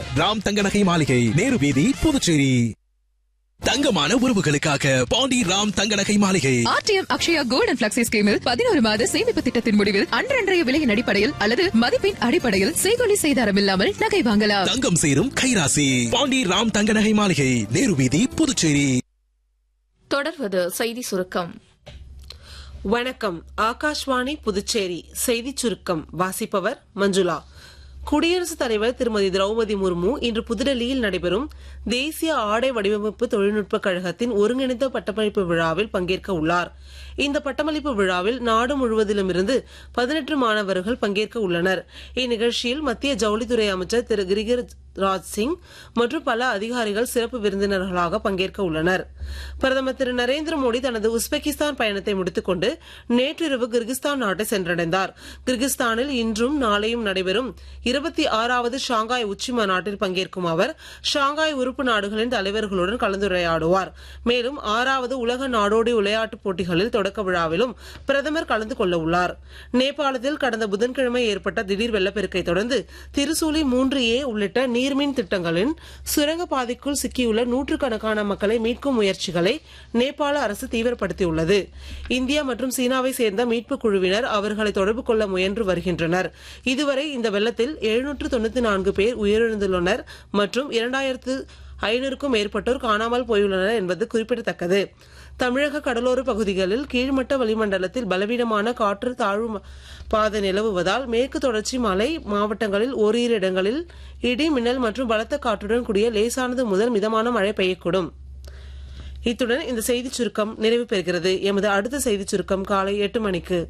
ராம் தங்க நகை மாளிகை நேரு வீதி புதுச்சேரி தங்கமான உறவுகளுக்காக பாண்டி ராம் தங்க நகை மாளிகை ஆர்டிஎம் அக்ஷயா கோல்டன் பிளக்ஸி ஸ்கீமில் பதினோரு மாத சேமிப்பு திட்டத்தின் முடிவில் அன்றன்றைய விலையின் அடிப்படையில் அல்லது மதிப்பின் அடிப்படையில் செய்கொலி செய்தாரம் இல்லாமல் நகை வாங்கலாம் தங்கம் சேரும் கைராசி பாண்டி ராம் தங்க நகை மாளிகை நேரு வீதி புதுச்சேரி தொடர்வது செய்தி சுருக்கம் வணக்கம் ஆகாஷ்வாணி புதுச்சேரி செய்திச் சுருக்கம் வாசிப்பவர் மஞ்சுளா குடியரசுத் தலைவர் திருமதி திரௌபதி முர்மு இன்று புதுடெல்லியில் நடைபெறும் தேசிய ஆடை வடிவமைப்பு தொழில்நுட்ப கழகத்தின் ஒருங்கிணைந்த பட்டமளிப்பு விழாவில் பங்கேற்க உள்ளார் இந்த பட்டமளிப்பு விழாவில் நாடு முழுவதிலுமிருந்து பதினெட்டு மாணவர்கள் பங்கேற்க உள்ளனர் இந்நிகழ்ச்சியில் மத்திய ஜவுளித்துறை அமைச்சர் திரு கிரிகிர் ராஜ் சிங் மற்றும் பல அதிகாரிகள் சிறப்பு விருந்தினர்களாக பங்கேற்க உள்ளனர் பிரதமர் திரு நரேந்திர மோடி தனது உஸ்பெகிஸ்தான் பயணத்தை முடித்துக்கொண்டு நேற்றிரவு கிர்கிஸ்தான் நாட்டை சென்றடைந்தார் கிர்கிஸ்தானில் இன்றும் நாளையும் நடைபெறும் இருபத்தி ஆறாவது ஷாங்காய் உச்சி மாநாட்டில் பங்கேற்கும் அவர் ஷாங்காய் உறுப்பு நாடுகளின் தலைவர்களுடன் கலந்துரையாடுவார் மேலும் ஆறாவது உலக நாடோடி விளையாட்டுப் போட்டிகளில் தொடக்க விழாவிலும் பிரதமர் கலந்து கொள்ள உள்ளார் நேபாளத்தில் கடந்த புதன்கிழமை ஏற்பட்ட திடீர் வெள்ளப்பெருக்கை தொடர்ந்து திருசூலி மூன்று ஏ உள்ளிட்ட நீர்மின் திட்டங்களின் சுரங்கப்பாதைக்குள் சிக்கியுள்ள நூற்றுக்கணக்கான மக்களை மீட்கும் முயற்சிகளை நேபாள அரசு தீவிரப்படுத்தியுள்ளது இந்தியா மற்றும் சீனாவை சேர்ந்த மீட்பு குழுவினர் அவர்களை தொடர்பு கொள்ள முயன்று வருகின்றனர் இதுவரை இந்த வெள்ளத்தில் எழுநூற்று தொண்ணூத்தி நான்கு பேர் உயிரிழந்துள்ளனர் மற்றும் இரண்டாயிரத்து ஐநூறுக்கும் மேற்பட்டோர் காணாமல் போயுள்ளனர் என்பது குறிப்பிடத்தக்கது தமிழக கடலோர பகுதிகளில் கீழ்மட்ட வளிமண்டலத்தில் பலவீனமான காற்று தாழ்வு பாதை நிலவுவதால் மேற்கு தொடர்ச்சி மலை மாவட்டங்களில் ஓரிரு இடங்களில் இடி மின்னல் மற்றும் பலத்த காற்றுடன் கூடிய லேசானது முதல் மிதமான மழை பெய்யக்கூடும் இத்துடன் இந்த செய்திச் சுருக்கம் நிறைவு பெறுகிறது எமது அடுத்த செய்திச் சுருக்கம் காலை எட்டு மணிக்கு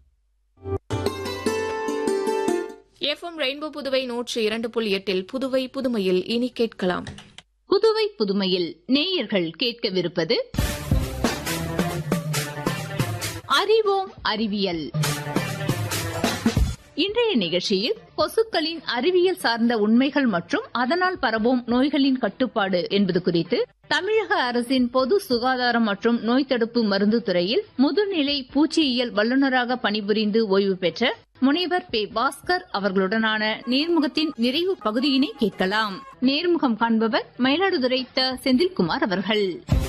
எஃப்எம் ரெயின்போ புதுவை நூற்று இரண்டு புள்ளி எட்டில் புதுவை புதுமையில் இனி கேட்கலாம் புதுவை புதுமையில் நேயர்கள் கேட்கவிருப்பது அறிவோம் அறிவியல் இன்றைய நிகழ்ச்சியில் கொசுக்களின் அறிவியல் சார்ந்த உண்மைகள் மற்றும் அதனால் பரவும் நோய்களின் கட்டுப்பாடு என்பது குறித்து தமிழக அரசின் பொது சுகாதாரம் மற்றும் நோய் தடுப்பு மருந்து துறையில் முதுநிலை பூச்சியியல் வல்லுநராக பணிபுரிந்து ஓய்வு பெற்ற முனைவர் பே பாஸ்கர் அவர்களுடனான நேர்முகத்தின் நிறைவு பகுதியினை கேட்கலாம் நேர்முகம் காண்பவர் மயிலாடுதுறை த செந்தில்குமார் அவர்கள்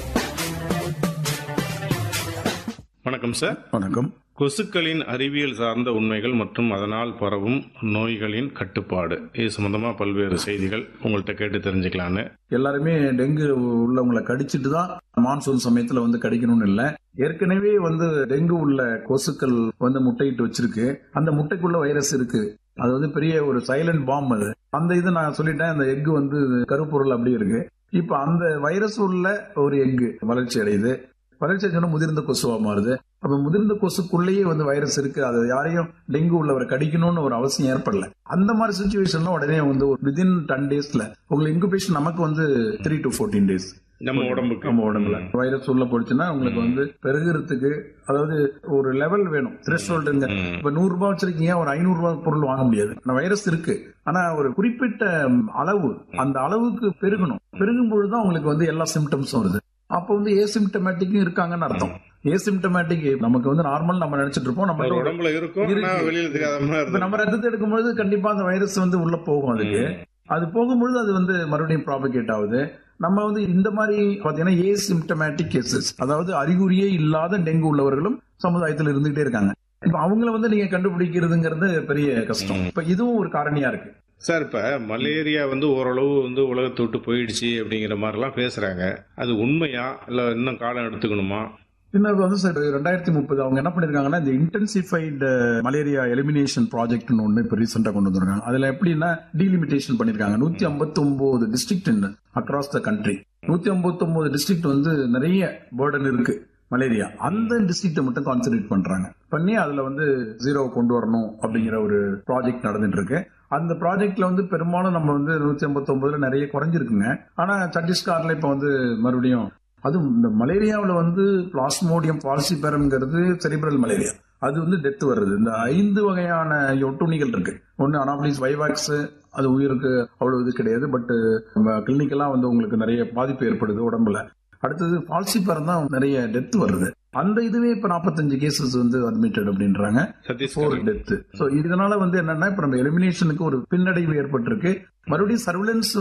வணக்கம் சார் வணக்கம் கொசுக்களின் அறிவியல் சார்ந்த உண்மைகள் மற்றும் அதனால் பரவும் நோய்களின் கட்டுப்பாடு இது சம்பந்தமா பல்வேறு செய்திகள் உங்கள்கிட்ட கேட்டு தெரிஞ்சுக்கலான்னு எல்லாருமே டெங்கு உள்ளவங்களை கடிச்சிட்டு தான் மான்சூன் சமயத்துல வந்து கடிக்கணும்னு இல்ல ஏற்கனவே வந்து டெங்கு உள்ள கொசுக்கள் வந்து முட்டையிட்டு வச்சிருக்கு அந்த முட்டைக்குள்ள வைரஸ் இருக்கு அது வந்து பெரிய ஒரு சைலண்ட் பாம் அது அந்த இது நான் சொல்லிட்டேன் அந்த எக்கு வந்து கருப்பொருள் அப்படி இருக்கு இப்ப அந்த வைரஸ் உள்ள ஒரு எக்கு வளர்ச்சி அடையுது வளர்ச்சி அடைஞ்சோன்னா முதிர்ந்த கொசுவா மாறுது அப்ப முதிர்ந்த கொசுக்குள்ளேயே வந்து வைரஸ் இருக்கு அது யாரையும் டெங்கு உள்ளவரை கடிக்கணும்னு ஒரு அவசியம் ஏற்படல அந்த மாதிரி சுச்சுவேஷன்ல உடனே வந்து விதின் டென் டேஸ்ல உங்களுக்கு இன்குபேஷன் நமக்கு வந்து த்ரீ டு ஃபோர்டீன் டேஸ் நம்ம உடம்புக்கு நம்ம உடம்புல வைரஸ் உள்ள போச்சுன்னா உங்களுக்கு வந்து பெருகிறதுக்கு அதாவது ஒரு லெவல் வேணும் த்ரெஷ்ஹோல்டுங்க ம். இப்ப நூறு ரூபாய் வச்சிருக்கீங்க ஒரு ஐநூறு ரூபாய் பொருள் வாங்க முடியாது ஆனா வைரஸ் இருக்கு ஆனா ஒரு குறிப்பிட்ட அளவு அந்த அளவுக்கு பெருகணும் பெருகும் பொழுதுதான் உங்களுக்கு வந்து எல்லா சிம்டம்ஸும் வருது அப்ப வந்து ஏசிம்டமேட்டிக்கும் இருக்காங்கன்னு அர்த்தம் ஏசிம்டமேட்டிக் நமக்கு வந்து நார்மல் நம்ம நினைச்சிட்டு இருப்போம் நம்ம ஒரு உடம்புல இருக்கும் இருக்கு. ஆனா வெளியில தெரியாத மாதிரி இப்ப நம்ம இருக்கும். ரத்தத்தை எடுக்கும்பொழுது கண்டிப்பா அந்த வைரஸ் வந்து உள்ள போகும் அதுக்கு அது போகும்பொழுது அது வந்து மறுபடியும் ப்ராபகேட் ஆகுது நம்ம வந்து இந்த மாதிரி பாத்தீங்கன்னா ஏசிம்டமேட்டிக் கேசஸ் அதாவது அறிகுறியே இல்லாத டெங்கு உள்ளவர்களும் சமுதாயத்தில் இருந்துகிட்டே இருக்காங்க இப்ப அவங்கள வந்து நீங்க கண்டுபிடிக்கிறதுங்கிறது பெரிய கஷ்டம் இப்ப இதுவும் ஒரு காரணியா இருக்கு சார் இப்ப மலேரியா வந்து ஓரளவு வந்து உலகத்தை விட்டு போயிடுச்சு அப்படிங்கிற மாதிரிலாம் பேசுறாங்க அது உண்மையா இல்ல இன்னும் காலம் எடுத்துக்கணுமா இன்னொரு வந்து சார் ரெண்டாயிரத்தி முப்பது அவங்க என்ன பண்ணிருக்காங்கன்னா இந்த இன்டென்சிஃபைடு மலேரியா எலிமினேஷன் ப்ராஜெக்ட்னு ஒன்று இப்போ ரீசெண்டாக கொண்டு வந்திருக்காங்க அதுல எப்படின்னா டீலிமிட்டேஷன் பண்ணிருக்காங்க நூத்தி ஐம்பத்தி ஒன்பது டிஸ்ட்ரிக்ட் அக்ராஸ் த கண்ட்ரி நூத்தி ஐம்பத்தி ஒன்பது டிஸ்ட்ரிக்ட் வந்து நிறைய பேர்டன் இருக்கு மலேரியா அந்த டிஸ்ட்ரிக்ட்டை மட்டும் கான்சென்ட்ரேட் பண்றாங்க பண்ணி அதுல வந்து ஜீரோ கொண்டு வரணும் அப்படிங்கிற ஒரு ப்ராஜெக்ட் நடந்துட்டு இருக்கு அந்த ப்ராஜெக்ட்ல வந்து பெரும்பாலும் நம்ம வந்து நூத்தி ஐம்பத்தி ஒன்பதுல நிறைய குறைஞ்சிருக்குங்க ஆனா சத்தீஸ்கர்ல இப்ப வந்து மறுபடியும் அதுவும் இந்த மலேரியாவில் வந்து பிளாஸ்மோடியம் பால்சிபெரம்ங்கிறது செரிப்ரல் மலேரியா அது வந்து டெத் வருது இந்த ஐந்து வகையான ஒட்டுண்ணிகள் இருக்கு ஒன்னு அனாபிலிஸ் வைவாக்ஸ் அது உயிருக்கு அவ்வளவு இது கிடையாது பட் கிளினிக்கெல்லாம் வந்து உங்களுக்கு நிறைய பாதிப்பு ஏற்படுது உடம்புல அடுத்தது பால்சிபெரம் தான் நிறைய டெத் வருது அந்த இதுவே இப்ப 45 கேசஸ் வந்து அட்மிட்டட் அப்படின்றாங்க ஃபோர் சத்தீஸ்கர் டெத் ஸோ இதனால வந்து என்னன்னா இப்ப நம்ம எலிமினேஷனுக்கு ஒரு பின்னடைவு ஏற்பட்டிருக்கு மறுபடியும் சர்வலன்ஸ்